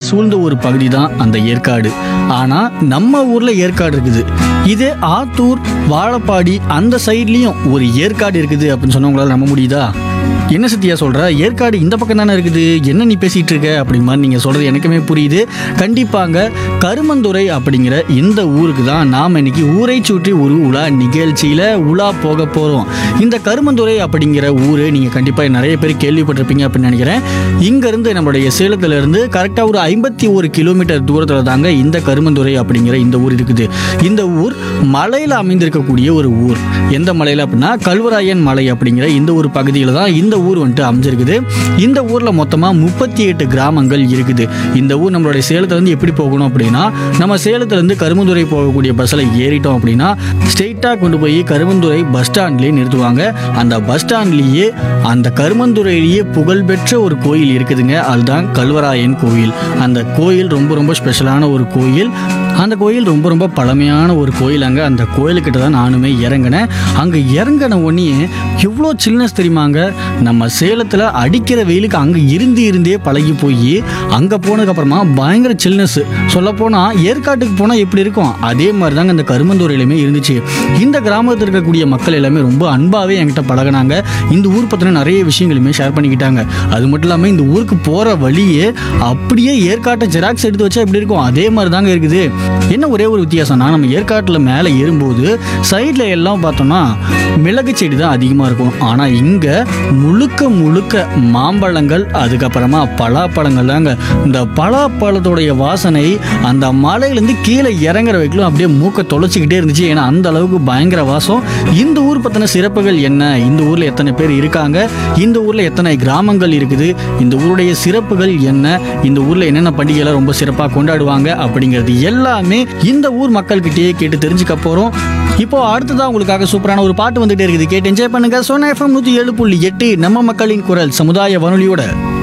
சூழ்ந்த ஒரு பகுதி தான் அந்த ஏற்காடு ஆனா நம்ம ஊர்ல ஏற்காடு இருக்குது இதே ஆத்தூர் வாழப்பாடி அந்த சைட்லயும் ஒரு ஏற்காடு இருக்குது அப்படின்னு சொன்னா உங்களால நம்ப முடியுதா என்ன சத்தியா சொல்ற ஏற்காடு இந்த பக்கம் தானே இருக்குது என்ன நீ பேசிட்டு இருக்க அப்படிங்கிற மாதிரி நீங்க சொல்றது எனக்குமே புரியுது கண்டிப்பாங்க கருமந்துறை அப்படிங்கிற இந்த ஊருக்கு தான் நாம் இன்னைக்கு ஊரை சுற்றி ஒரு உலா நிகழ்ச்சியில உலா போக போறோம் இந்த கருமந்துறை அப்படிங்கிற ஊர் நீங்க கண்டிப்பா நிறைய பேர் கேள்விப்பட்டிருப்பீங்க அப்படின்னு நினைக்கிறேன் இங்க இருந்து நம்மளுடைய சேலத்துல இருந்து கரெக்டா ஒரு ஐம்பத்தி ஒரு கிலோமீட்டர் தூரத்துல தாங்க இந்த கருமந்துறை அப்படிங்கிற இந்த ஊர் இருக்குது இந்த ஊர் மலையில அமைந்திருக்கக்கூடிய ஒரு ஊர் எந்த மலையில அப்படின்னா கல்வராயன் மலை அப்படிங்கிற இந்த ஒரு பகுதியில் தான் இந்த ஊர் வந்துட்டு அமைஞ்சிருக்குது இந்த ஊர்ல மொத்தமா முப்பத்தி எட்டு கிராமங்கள் இருக்குது இந்த ஊர் நம்மளுடைய சேலத்துல இருந்து எப்படி போகணும் அப்படின்னா நம்ம சேலத்துல இருந்து கருமந்துறை போகக்கூடிய பஸ்ஸில் ஏறிட்டோம் அப்படின்னா ஸ்ட்ரெயிட்டாக கொண்டு போய் கருமந்துறை பஸ் ஸ்டாண்ட்லேயே நிறுத்துவாங்க அந்த பஸ் ஸ்டாண்ட்லேயே அந்த கருமந்துறையிலேயே புகழ்பெற்ற ஒரு கோயில் இருக்குதுங்க அதுதான் கல்வராயன் கோயில் அந்த கோயில் ரொம்ப ரொம்ப ஸ்பெஷலான ஒரு கோயில் அந்த கோயில் ரொம்ப ரொம்ப பழமையான ஒரு கோயில் அங்கே அந்த கோயிலுக்கிட்ட தான் நானுமே இறங்கினேன் அங்கே இறங்கின உடனே எவ்வளோ சில்னஸ் தெரியுமாங்க நம்ம சேலத்தில் அடிக்கிற வெயிலுக்கு அங்கே இருந்து இருந்தே பழகி போய் அங்கே போனதுக்கப்புறமா பயங்கர சில்னஸ் சொல்லப்போனால் ஏற்காட்டுக்கு போனால் எப்படி இருக்கும் அதே மாதிரி தாங்க இந்த கருமந்தூரையிலுமே இருந்துச்சு இந்த கிராமத்தில் இருக்கக்கூடிய மக்கள் எல்லாமே ரொம்ப அன்பாகவே என்கிட்ட பழகினாங்க இந்த ஊர் பற்றின நிறைய விஷயங்களுமே ஷேர் பண்ணிக்கிட்டாங்க அது மட்டும் இல்லாமல் இந்த ஊருக்கு போகிற வழியே அப்படியே ஏற்காட்டை ஜெராக்ஸ் எடுத்து வச்சா எப்படி இருக்கும் அதே மாதிரி தாங்க இருக்குது என்ன ஒரே ஒரு வித்தியாசம்னா நம்ம ஏற்காட்டில் மேலே ஏறும்போது சைடில் எல்லாம் பார்த்தோம்னா மிளகு செடி தான் அதிகமாக இருக்கும் ஆனால் இங்கே முழுக்க முழுக்க மாம்பழங்கள் அதுக்கப்புறமா பலாப்பழங்கள் தாங்க இந்த பலாப்பழத்தோடைய வாசனை அந்த மலையிலேருந்து கீழே இறங்குற வரைக்கும் அப்படியே மூக்க தொலைச்சிக்கிட்டே இருந்துச்சு ஏன்னா அந்த அளவுக்கு பயங்கர வாசம் இந்த ஊர் பற்றின சிறப்புகள் என்ன இந்த ஊரில் எத்தனை பேர் இருக்காங்க இந்த ஊரில் எத்தனை கிராமங்கள் இருக்குது இந்த ஊருடைய சிறப்புகள் என்ன இந்த ஊரில் என்னென்ன பண்டிகைகளை ரொம்ப சிறப்பாக கொண்டாடுவாங்க அப்படிங்கிறது எல்லாமே இந்த ஊர் மக்கள்கிட்டயே கேட்டு தெரிஞ்சுக்க போகிறோம் இப்போ அடுத்ததா உங்களுக்காக சூப்பரான ஒரு பாட்டு வந்துட்டே இருக்குது கேட்டு என்ஜாய் பண்ணுங்க சோனா எஃப்எம் நூற்றி ஏழு புள்ளி எட்டு நம்ம மக்களின் குரல் சமுதாய வானொலியோட